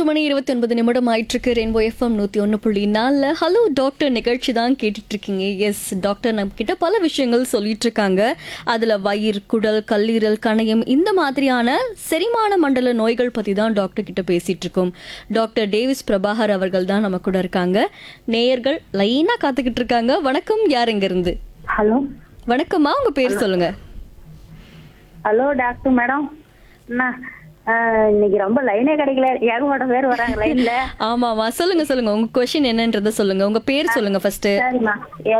மூன்று மணி இருபத்தி ஒன்பது நிமிடம் ஆயிட்டிருக்கு ரெயின்போ எஃப்எம் நூற்றி ஒன்று புள்ளி நாலில் ஹலோ டாக்டர் நிகழ்ச்சி தான் கேட்டுட்டு இருக்கீங்க எஸ் டாக்டர் நம்ம கிட்ட பல விஷயங்கள் சொல்லிட்டு இருக்காங்க அதில் வயிறு குடல் கல்லீரல் கணையம் இந்த மாதிரியான செரிமான மண்டல நோய்கள் பற்றி தான் டாக்டர் கிட்ட பேசிட்டு இருக்கோம் டாக்டர் டேவிஸ் பிரபாகர் அவர்கள் தான் நம்ம கூட இருக்காங்க நேயர்கள் லைனாக காத்துக்கிட்டு இருக்காங்க வணக்கம் யார் இருந்து ஹலோ வணக்கம்மா உங்க பேர் சொல்லுங்க ஹலோ டாக்டர் மேடம் நான் ஆஹ், இன்னைக்கு ரொம்ப லைனே கிடைக்கல ஏகப்பட்ட பேர் வராங்க லைன்ல ஆமாமா சொல்லுங்க சொல்லுங்க உங்க கொஸ்டின் என்னன்றத சொல்லுங்க உங்க பேர் சொல்லுங்க ஃபர்ஸ்ட் சரிம்மா